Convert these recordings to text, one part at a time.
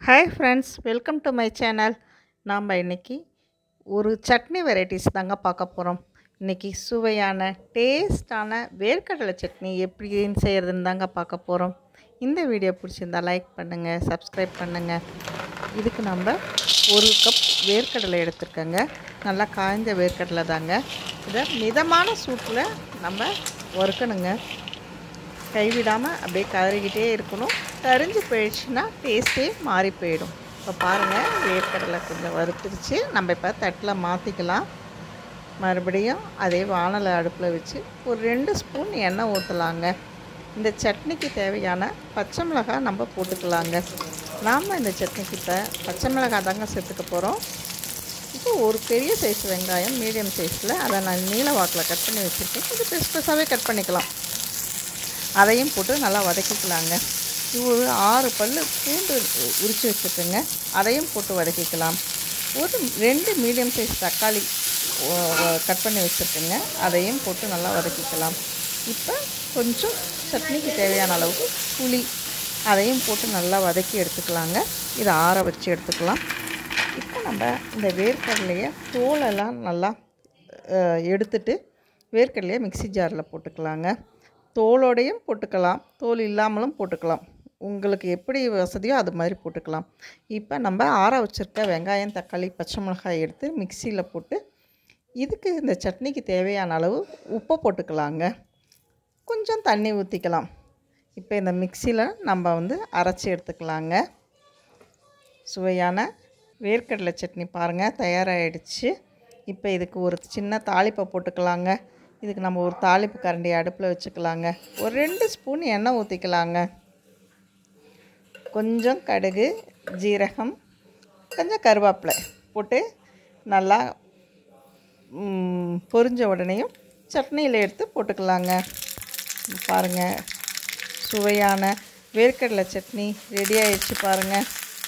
hi friends welcome to my channel நாம் இன்றைக்கி ஒரு சட்னி வெரைட்டிஸ் தாங்க பார்க்க போகிறோம் இன்றைக்கி சுவையான டேஸ்டான வேர்க்கடலை சட்னி எப்படின்னு செய்கிறதுன்னு தாங்க பார்க்க போகிறோம் இந்த வீடியோ பிடிச்சிருந்தா லைக் பண்ணுங்கள் சப்ஸ்கிரைப் பண்ணுங்கள் இதுக்கு நம்ம ஒரு கப் வேர்க்கடலை எடுத்துருக்கோங்க நல்லா காய்ந்த வேர்க்கடலை தாங்க இதை மிதமான சூட்டில் நம்ம வறுக்கணுங்க கைவிடாமல் அப்படியே கதறிக்கிட்டே இருக்கணும் கரிஞ்சு போயிடுச்சுன்னா டேஸ்ட்டே மாறி போயிடும் இப்போ பாருங்கள் வேர்க்கடலை கொஞ்சம் வறுத்துருச்சு நம்ம இப்போ தட்டில் மாற்றிக்கலாம் மறுபடியும் அதே வானலை அடுப்பில் வச்சு ஒரு ரெண்டு ஸ்பூன் எண்ணெய் ஊற்றலாங்க இந்த சட்னிக்கு தேவையான பச்சை மிளகாய் நம்ம போட்டுக்கலாங்க நாம் இந்த சட்னிக்கு இப்போ பச்சை மிளகாய் தாங்க சேர்த்துக்க போகிறோம் இப்போ ஒரு பெரிய சைஸ் வெங்காயம் மீடியம் சைஸில் அதை நான் நீல வாக்கில் கட் பண்ணி வச்சுருக்கேன் கொஞ்சம் பெருசு பெருசாகவே கட் பண்ணிக்கலாம் அதையும் போட்டு நல்லா வதக்கிக்கலாங்க இது ஒரு ஆறு பல் பூண்டு உரித்து வச்சுருக்கேங்க அதையும் போட்டு வதக்கிக்கலாம் ஒரு ரெண்டு மீடியம் சைஸ் தக்காளி கட் பண்ணி வச்சுருக்கேங்க அதையும் போட்டு நல்லா வதக்கிக்கலாம் இப்போ கொஞ்சம் சட்னிக்கு தேவையான அளவுக்கு புளி அதையும் போட்டு நல்லா வதக்கி எடுத்துக்கலாங்க இதை ஆற வச்சு எடுத்துக்கலாம் இப்போ நம்ம இந்த வேர்க்கடலையை தோலெல்லாம் நல்லா எடுத்துட்டு வேர்க்கடலையை மிக்சி ஜாரில் போட்டுக்கலாங்க தோலோடையும் போட்டுக்கலாம் தோல் இல்லாமலும் போட்டுக்கலாம் உங்களுக்கு எப்படி வசதியோ அது மாதிரி போட்டுக்கலாம் இப்போ நம்ம ஆற வச்சுருக்க வெங்காயம் தக்காளி பச்சை மிளகாய் எடுத்து மிக்சியில் போட்டு இதுக்கு இந்த சட்னிக்கு தேவையான அளவு உப்பை போட்டுக்கலாங்க கொஞ்சம் தண்ணி ஊற்றிக்கலாம் இப்போ இந்த மிக்சியில் நம்ம வந்து அரைச்சி எடுத்துக்கலாங்க சுவையான வேர்க்கடலை சட்னி பாருங்கள் தயாராகிடுச்சு இப்போ இதுக்கு ஒரு சின்ன தாளிப்பை போட்டுக்கலாங்க இதுக்கு நம்ம ஒரு தாளிப்பு கரண்டி அடுப்பில் வச்சுக்கலாங்க ஒரு ரெண்டு ஸ்பூன் எண்ணெய் ஊற்றிக்கலாங்க கொஞ்சம் கடுகு ஜீரகம் கொஞ்சம் கருவேப்பிலை போட்டு நல்லா பொரிஞ்ச உடனேயும் சட்னியில் எடுத்து போட்டுக்கலாங்க பாருங்கள் சுவையான வேர்க்கடலை சட்னி ரெடி ஆயிடுச்சு பாருங்கள்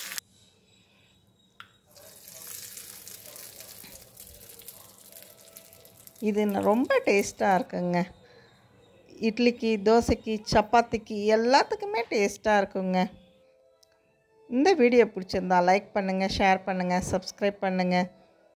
இது ரொம்ப டேஸ்ட்டாக இருக்குங்க இட்லிக்கு தோசைக்கு சப்பாத்திக்கு எல்லாத்துக்குமே டேஸ்ட்டாக இருக்குங்க இந்த வீடியோ பிடிச்சிருந்தா லைக் பண்ணுங்கள் ஷேர் பண்ணுங்கள் சப்ஸ்கிரைப் பண்ணுங்கள்